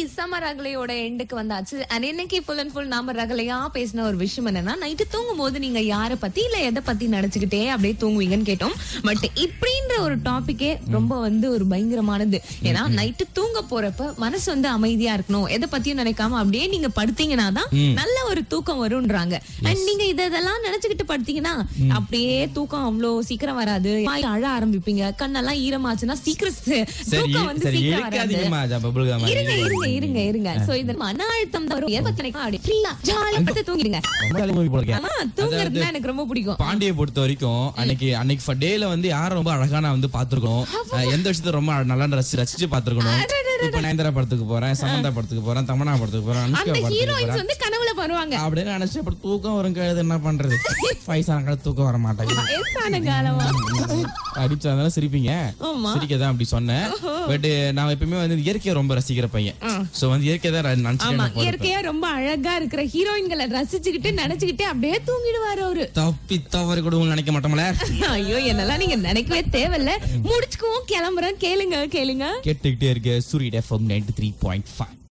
செம ரகலையோட எண்டுக்கு வந்தாச்சு அண்ட் இன்னைக்கு ஃபுல் அண்ட் ஃபுல் நாம ரகலையா பேசின ஒரு விஷயம் என்னன்னா நைட்டு தூங்கும் போது நீங்க யார பத்தி இல்ல எதை பத்தி நினைச்சுக்கிட்டே அப்படியே தூங்குவீங்கன்னு கேட்டோம் பட் இப்படின்ற ஒரு டாபிக்கே ரொம்ப வந்து ஒரு பயங்கரமானது ஏன்னா நைட்டு தூங்க போறப்ப மனசு வந்து அமைதியா இருக்கணும் எதை பத்தியும் நினைக்காம அப்படியே நீங்க படுத்தீங்கன்னா தான் நல்ல ஒரு தூக்கம் வரும்ன்றாங்க அண்ட் நீங்க இத இதெல்லாம் நினைச்சுக்கிட்டு படுத்தீங்கன்னா அப்படியே தூக்கம் அவ்வளவு சீக்கிரம் வராது வாய் அழ ஆரம்பிப்பீங்க கண்ணெல்லாம் ஈரமாச்சுன்னா சீக்கிரம் ச- சரி தூக்கம் வந்து சரி சீக்கிரம் வராது இழுக்காதீங்கம்மா பபுள் காமா இருங்க இருங்க இருங்க இருங்க சோ இந்த மன அழுத்தம் தான் வரும் எதை பத்தி நினைக்கலாம் அப்படியே ஃப்ரீயா ஜாலியா படுத்து தூங்கிடுங்க ஆமா தூங்குறதுனா எனக்கு ரொம்ப பிடிக்கும் பாண்டியை பொறுத்த வரைக்கும் அன்னைக்கு அன்னைக்கு டேல வந்து யார ரொம்ப அழகா நான் வந்து பாத்துருக்கோம் எந்த விஷயத்த ரொம்ப அழ- நல்லா ரசி ரசிச்சு பாத்துருக்கணும் இப்ப நயன்தாரா படத்துக்கு போறேன் சமந்தா படத்துக்கு போறேன் தமனா படத்துக்கு போறேன் அனுஷ்கா அந்த படத்துக்கு ஹீரோயின்ஸ் போறேன் வந்து கனவுல வருவாங்க அப்படின்னு நினைச்சு அப்புறம் தூக்கம் வரும் கழுது என்ன பண்றது வயசான கால தூக்கம் வர மாட்டேங்குது வயசான காலமா அடிச்சாதானே சிரிப்பீங்க ஆமா. சிரிக்கதான் அப்படி சொன்னேன் பட் நான் எப்பயுமே வந்து இயற்கையை ரொம்ப ரசிக்கிற பையன் சோ வந்து இயற்கை தான் ஆமா நினைச்சு இயற்கையா ரொம்ப அழகா இருக்கிற ஹீரோயின்களை ரசிச்சுக்கிட்டு நினைச்சுக்கிட்டு அப்படியே தூங்கிடுவாரு அவரு தப்பி தவறு கூட நினைக்க மாட்டோம்ல ஐயோ என்னெல்லாம் நீங்க நினைக்கவே தேவையில்ல முடிச்சுக்குவோம் கிளம்புறோம் கேளுங்க கேளுங்க கேட்டுக்கிட்டே இருக்க Surya FM ninety three point five